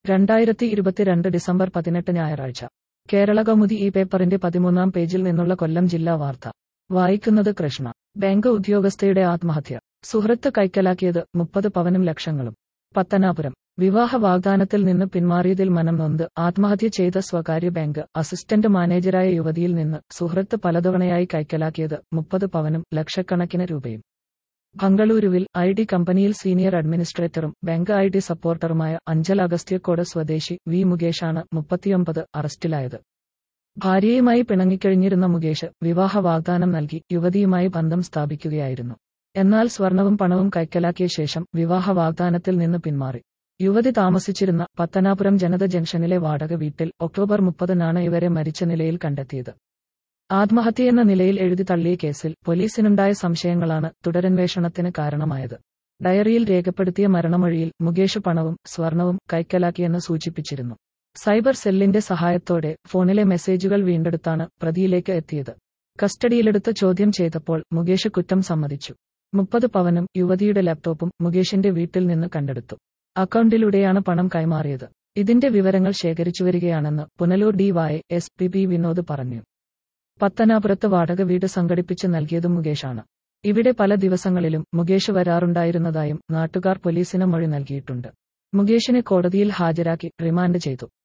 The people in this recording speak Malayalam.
രണ്ടായിരത്തി ഇരുപത്തിരണ്ട് ഡിസംബർ പതിനെട്ട് ഞായറാഴ്ച കേരള കൗമുദി ഈ പേപ്പറിന്റെ പതിമൂന്നാം പേജിൽ നിന്നുള്ള കൊല്ലം ജില്ലാ വാർത്ത വായിക്കുന്നത് കൃഷ്ണ ബാങ്ക് ഉദ്യോഗസ്ഥയുടെ ആത്മഹത്യ സുഹൃത്ത് കൈക്കലാക്കിയത് മുപ്പത് പവനും ലക്ഷങ്ങളും പത്തനാപുരം വിവാഹ വാഗ്ദാനത്തിൽ നിന്ന് പിന്മാറിയതിൽ മനം നൊന്ത് ആത്മഹത്യ ചെയ്ത സ്വകാര്യ ബാങ്ക് അസിസ്റ്റന്റ് മാനേജരായ യുവതിയിൽ നിന്ന് സുഹൃത്ത് പലതവണയായി കൈക്കലാക്കിയത് മുപ്പത് പവനും ലക്ഷക്കണക്കിന് രൂപയും ബംഗളൂരുവിൽ ഐ ടി കമ്പനിയിൽ സീനിയർ അഡ്മിനിസ്ട്രേറ്ററും ബാങ്ക് ഐ ടി സപ്പോർട്ടറുമായ അഞ്ചൽ അഗസ്ത്യക്കോട് സ്വദേശി വി മുകേഷാണ് മുപ്പത്തിയൊമ്പത് അറസ്റ്റിലായത് ഭാര്യയുമായി പിണങ്ങിക്കഴിഞ്ഞിരുന്ന മുകേഷ് വിവാഹ വാഗ്ദാനം നൽകി യുവതിയുമായി ബന്ധം സ്ഥാപിക്കുകയായിരുന്നു എന്നാൽ സ്വർണവും പണവും കൈക്കലാക്കിയ ശേഷം വിവാഹ വാഗ്ദാനത്തിൽ നിന്ന് പിന്മാറി യുവതി താമസിച്ചിരുന്ന പത്തനാപുരം ജനത ജംഗ്ഷനിലെ വാടക വീട്ടിൽ ഒക്ടോബർ മുപ്പതിനാണ് ഇവരെ മരിച്ച നിലയിൽ കണ്ടെത്തിയത് ആത്മഹത്യയെന്ന നിലയിൽ എഴുതി തള്ളിയ കേസിൽ പോലീസിനുണ്ടായ സംശയങ്ങളാണ് തുടരന്വേഷണത്തിന് കാരണമായത് ഡയറിയിൽ രേഖപ്പെടുത്തിയ മരണമൊഴിയിൽ മുകേഷ് പണവും സ്വർണവും കൈക്കലാക്കിയെന്ന് സൂചിപ്പിച്ചിരുന്നു സൈബർ സെല്ലിന്റെ സഹായത്തോടെ ഫോണിലെ മെസ്സേജുകൾ വീണ്ടെടുത്താണ് പ്രതിയിലേക്ക് എത്തിയത് കസ്റ്റഡിയിലെടുത്ത് ചോദ്യം ചെയ്തപ്പോൾ മുകേഷ് കുറ്റം സമ്മതിച്ചു മുപ്പത് പവനും യുവതിയുടെ ലാപ്ടോപ്പും മുകേഷിന്റെ വീട്ടിൽ നിന്ന് കണ്ടെടുത്തു അക്കൗണ്ടിലൂടെയാണ് പണം കൈമാറിയത് ഇതിന്റെ വിവരങ്ങൾ ശേഖരിച്ചുവരികയാണെന്ന് Punalur DY S P B Vinod പറഞ്ഞു പത്തനാപുരത്ത് വാടക വീട് സംഘടിപ്പിച്ച് നൽകിയതും മുകേഷാണ് ഇവിടെ പല ദിവസങ്ങളിലും മുകേഷ് വരാറുണ്ടായിരുന്നതായും നാട്ടുകാർ പോലീസിന് മൊഴി നൽകിയിട്ടുണ്ട് മുകേഷിനെ കോടതിയിൽ ഹാജരാക്കി റിമാൻഡ് ചെയ്തു